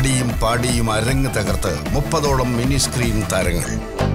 ആടിയും പാടിയും അരങ്ങ് തകർത്ത് മുപ്പതോളം മിനി സ്ക്രീൻ താരങ്ങൾ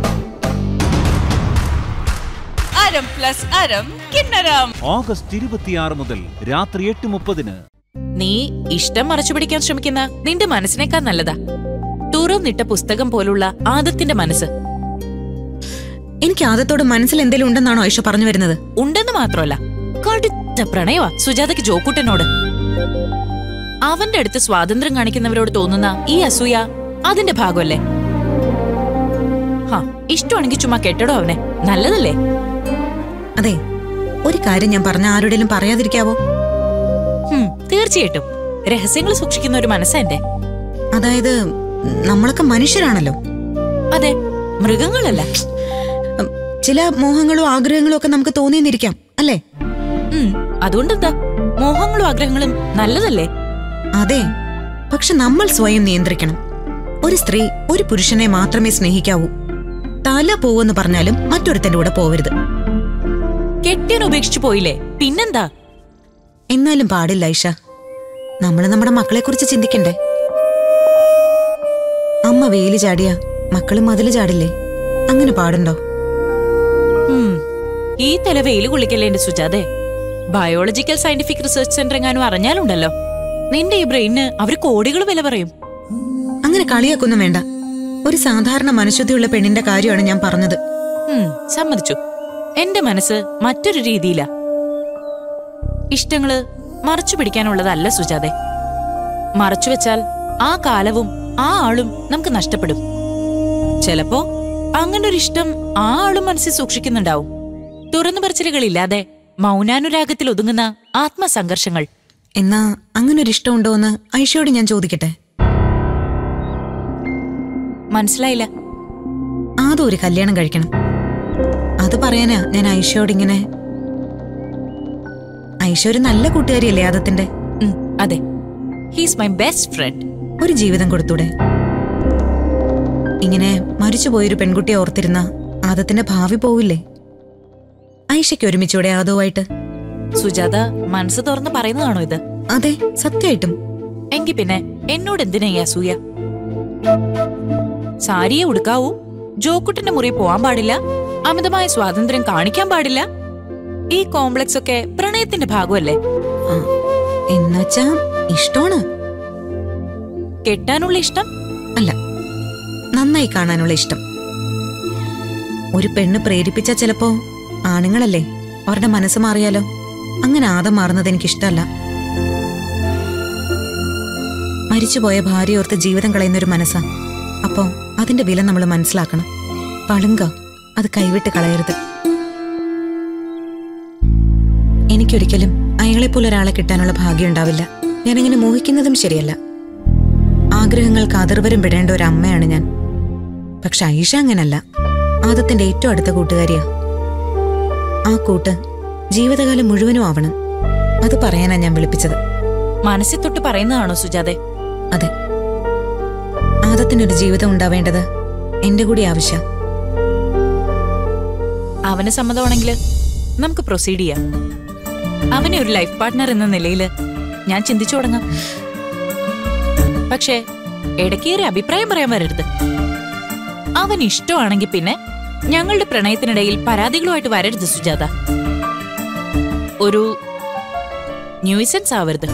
അരം പ്ലസ് അരം കിന്നരം ഓഗസ്റ്റ് ഇരുപത്തിയാറ് മുതൽ രാത്രി എട്ട് മുപ്പതിന് നീ ഇഷ്ടം മറച്ചുപിടിക്കാൻ ശ്രമിക്കുന്ന നിന്റെ മനസ്സിനേക്കാൾ നല്ലതാ തുറന്നിട്ട പുസ്തകം പോലുള്ള ആദത്തിന്റെ മനസ്സ് എനിക്ക് ആദത്തോട് മനസ്സിൽ എന്തെങ്കിലും ഉണ്ടെന്നാണോ ഐഷ പറഞ്ഞു വരുന്നത് ഉണ്ടെന്ന് മാത്രമല്ല കടുത്ത പ്രണയവാ സുജാതയ്ക്ക് ജോക്കൂട്ടനോട് അവന്റെ അടുത്ത് സ്വാതന്ത്ര്യം കാണിക്കുന്നവരോട് തോന്നുന്ന ഈ അസൂയ അതിന്റെ ഭാഗമല്ലേ ഹാ ഇഷ്ടമാണെങ്കിൽ ചുമ്മാ കെട്ടടോ അവനെ നല്ലതല്ലേ അതെ ഒരു കാര്യം ഞാൻ പറഞ്ഞ ആരോടെങ്കിലും പറയാതിരിക്കാവോ ഹും, തീർച്ചയായിട്ടും രഹസ്യങ്ങൾ സൂക്ഷിക്കുന്ന ഒരു മനസ്സാ എന്റെ അതായത് നമ്മളൊക്കെ മനുഷ്യരാണല്ലോ അതെ മൃഗങ്ങളല്ല ഉം, ചില മോഹങ്ങളും ആഗ്രഹങ്ങളും ഒക്കെ നമുക്ക് തോന്നിയെന്നിരിക്കാം അല്ലേ ഉം, അതുകൊണ്ടെന്താ മോഹങ്ങളും ആഗ്രഹങ്ങളും നല്ലതല്ലേ അതെ പക്ഷെ നമ്മൾ സ്വയം നിയന്ത്രിക്കണം ഒരു സ്ത്രീ ഒരു പുരുഷനെ മാത്രമേ സ്നേഹിക്കാവൂ തല പോവെന്ന് പറഞ്ഞാലും മറ്റൊരുത്തന്റെ കൂടെ പോവരുത് കെട്ടിയൻ ഉപേക്ഷിച്ചു പോയില്ലേ പിന്നെന്താ എന്നാലും പാടില്ല ഐഷ നമ്മൾ നമ്മുടെ മക്കളെ കുറിച്ച് ചിന്തിക്കണ്ടേ അമ്മ വേലി ചാടിയ മക്കള് മതില് ചാടില്ലേ അങ്ങനെ പാടുണ്ടോ ഉം, ഈ തല വെയിൽ കുളിക്കല്ലേ എന്റെ സുജാതെ ബയോളജിക്കൽ സയന്റിഫിക് റിസർച്ച് സെന്റർ എങ്ങാനും അറിഞ്ഞാലുണ്ടല്ലോ നിന്റെ ഈ ബ്രെയിന് അവര് കോടികൾ വില പറയും അങ്ങനെ കളിയാക്കൊന്നും വേണ്ട ഒരു സാധാരണ മനഃശുദ്ധിയുള്ള പെണ്ണിന്റെ കാര്യമാണ് ഞാൻ പറഞ്ഞത് ഉം, സമ്മതിച്ചു എന്റെ മനസ്സ് മറ്റൊരു രീതിയിലാ ഇഷ്ടങ്ങള് മറച്ചു പിടിക്കാനുള്ളതല്ല സുജാതെ മറച്ചു വെച്ചാൽ ആ കാലവും ആ ആളും നമുക്ക് നഷ്ടപ്പെടും ചിലപ്പോ അങ്ങനെ ഒരു ഇഷ്ടം ആ ആളും മനസ്സിൽ സൂക്ഷിക്കുന്നുണ്ടാവും തുറന്നു പറച്ചിലുകളില്ലാതെ മൗനാനുരാഗത്തിൽ ഒതുങ്ങുന്ന ആത്മസംഘർഷങ്ങൾ എന്നാ അങ്ങനെ ഒരു ഇഷ്ടമുണ്ടോ എന്ന് ഐഷയോട് ഞാൻ ചോദിക്കട്ടെ മനസ്സിലായില്ല ആദ്യം ഒരു കല്യാണം കഴിക്കണം അത് പറയാനാ ഞാൻ ഐഷയോട് ഇങ്ങനെ ഐഷ ഒരു നല്ല കൂട്ടുകാരിയല്ലേ ആദത്തിന്റെ ഉം, അതെ ഹീസ് മൈ ബെസ്റ്റ് ഫ്രണ്ട് ഒരു ജീവിതം കൊടുത്തൂടെ ഇങ്ങനെ മരിച്ചുപോയൊരു പെൺകുട്ടിയെ ഓർത്തിരുന്ന ആദത്തിന്റെ ഭാവി പോവില്ലേ ഐഷയ്ക്ക് ഒരുമിച്ചൂടെ ആദവുമായിട്ട് സുജാത മനസ്സ് തുറന്ന് പറയുന്നതാണോ ഇത് അതെ സത്യമായിട്ടും എങ്കി പിന്നെ എന്നോട് എന്തിനാ ഈ അസൂയ സാരിയെ ഉടുക്കാവൂ ജോക്കുട്ടിന്റെ മുറി പോവാൻ പാടില്ല അമിതമായ സ്വാതന്ത്ര്യം കാണിക്കാൻ പാടില്ല ഈ കോംപ്ലക്സ് ഒക്കെ പ്രണയത്തിന്റെ ഭാഗമല്ലേ ആ, എന്നുവച്ചാ ഇഷ്ടമാണ് കെട്ടാനുള്ള ഇഷ്ടം അല്ല നന്നായി കാണാനുള്ള ഇഷ്ടം ഒരു പെണ്ണ് പ്രേരിപ്പിച്ച ചിലപ്പോ ആണുങ്ങളല്ലേ അവരുടെ മനസ്സ് മാറിയാലോ അങ്ങനെ ആദം മാറുന്നത് എനിക്കിഷ്ടല്ല മരിച്ചുപോയ ഭാര്യ ഓർത്ത് ജീവിതം കളയുന്ന ഒരു മനസ്സാ അപ്പോ അതിന്റെ വില നമ്മൾ മനസ്സിലാക്കണം പളുങ്ക അത് കൈവിട്ട് കളയരുത് എനിക്കൊരിക്കലും അയാളെപ്പോലെ ഒരാളെ കിട്ടാനുള്ള ഭാഗ്യം ഉണ്ടാവില്ല ഞാനിങ്ങനെ മോഹിക്കുന്നതും ശരിയല്ല ആഗ്രഹങ്ങൾക്ക് അതിർവരും പെടേണ്ട ഒരു അമ്മയാണ് ഞാൻ പക്ഷെ ഐഷ അങ്ങനല്ല ആദത്തിന്റെ ഏറ്റവും അടുത്ത കൂട്ടുകാരിയാ ആ കൂട്ട് ജീവിതകാലം മുഴുവനും ആവണം അത് പറയാനാ ഞാൻ വിളിപ്പിച്ചത് മനസ്സിൽ തൊട്ട് പറയുന്നതാണോ സുജാതെ അതെ ആദത്തിനൊരു ജീവിതം ഉണ്ടാവേണ്ടത് എന്റെ കൂടി ആവശ്യ അവന് സമ്മതമാണെങ്കിൽ നമുക്ക് പ്രൊസീഡ് ചെയ്യാം അവനെ ഒരു ലൈഫ് പാർട്ട്ണർ എന്ന നിലയിൽ ഞാൻ ചിന്തിച്ചു തുടങ്ങാം പക്ഷേ ഇടയ്ക്കേറെ അഭിപ്രായം പറയാൻ വരരുത് അവൻ ഇഷ്ടമാണെങ്കിൽ പിന്നെ ഞങ്ങളുടെ പ്രണയത്തിനിടയിൽ പരാതികളുമായിട്ട് വരരുത് സുജാത ഒരു ന്യൂസൻസ് ആവരുത്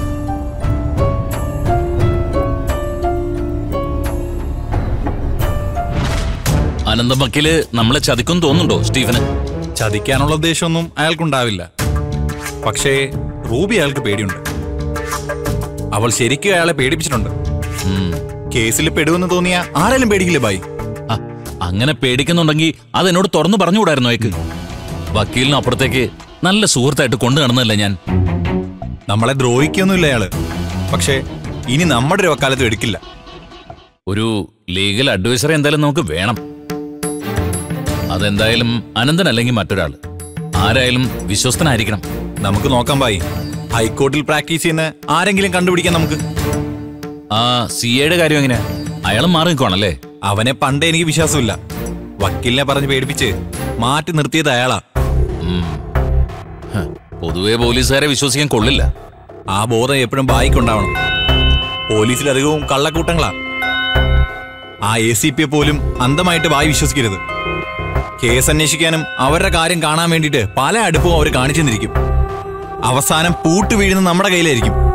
അനന്തം വക്കീല് നമ്മളെ ചതിക്കും തോന്നുന്നുണ്ടോ സ്റ്റീഫന് ചതിക്കാനുള്ള ഉദ്ദേശമൊന്നും അയാൾക്കുണ്ടാവില്ല പക്ഷേ റൂബി അയാൾക്ക് പേടിയുണ്ട് അവൾ ശരിക്കും അയാളെ പേടിപ്പിച്ചിട്ടുണ്ട് ഉം. കേസിൽ പെടുവെന്ന് തോന്നിയ ആരാലും പേടിക്കില്ലേ ബായി ആ, അങ്ങനെ പേടിക്കുന്നുണ്ടെങ്കിൽ അതെന്നോട് തുറന്നു പറഞ്ഞുകൂടായിരുന്നു അയക്ക് വക്കീലിന് അപ്പുറത്തേക്ക് നല്ല സുഹൃത്തായിട്ട് കൊണ്ടു നടന്നതല്ല ഞാൻ നമ്മളെ ദ്രോഹിക്കൊന്നുമില്ല അയാള് പക്ഷേ ഇനി നമ്മുടെ ഒരു വക്കാലത്തും എടുക്കില്ല ഒരു ലീഗൽ അഡ്വൈസറെ എന്തായാലും നമുക്ക് വേണം അതെന്തായാലും അനന്തൻ അല്ലെങ്കിൽ മറ്റൊരാൾ ആരായാലും വിശ്വസ്തനായിരിക്കണം നമുക്ക് നോക്കാം ബായി ഹൈക്കോർട്ടിൽ പ്രാക്ടീസ് ചെയ്യുന്ന ആരെങ്കിലും കണ്ടുപിടിക്കാൻ നമുക്ക് ആ സി എയുടെ കാര്യം എങ്ങനെയാ അയാളും മാറി നിൽക്കുവാണല്ലേ അവനെ പണ്ടേ എനിക്ക് വിശ്വാസമില്ല വക്കീലിനെ പറഞ്ഞ് പേടിപ്പിച്ച് മാറ്റി നിർത്തിയത് അയാളാ ഉം. ഹ, പൊതുവെ പോലീസുകാരെ വിശ്വസിക്കാൻ കൊള്ളില്ല ആ ബോധം എപ്പോഴും ബായിക്കുണ്ടാവണം പോലീസിലധികവും കള്ളക്കൂട്ടങ്ങളാ ആ എ സി പിയെ പോലും അന്ധമായിട്ട് വായി വിശ്വസിക്കരുത് കേസ് അന്വേഷിക്കാനും അവരുടെ കാര്യം കാണാൻ വേണ്ടിയിട്ട് പല അടുപ്പവും അവർ കാണിച്ചു തന്നിരിക്കും അവസാനം പൂട്ട് വീഴുന്ന നമ്മുടെ കയ്യിലായിരിക്കും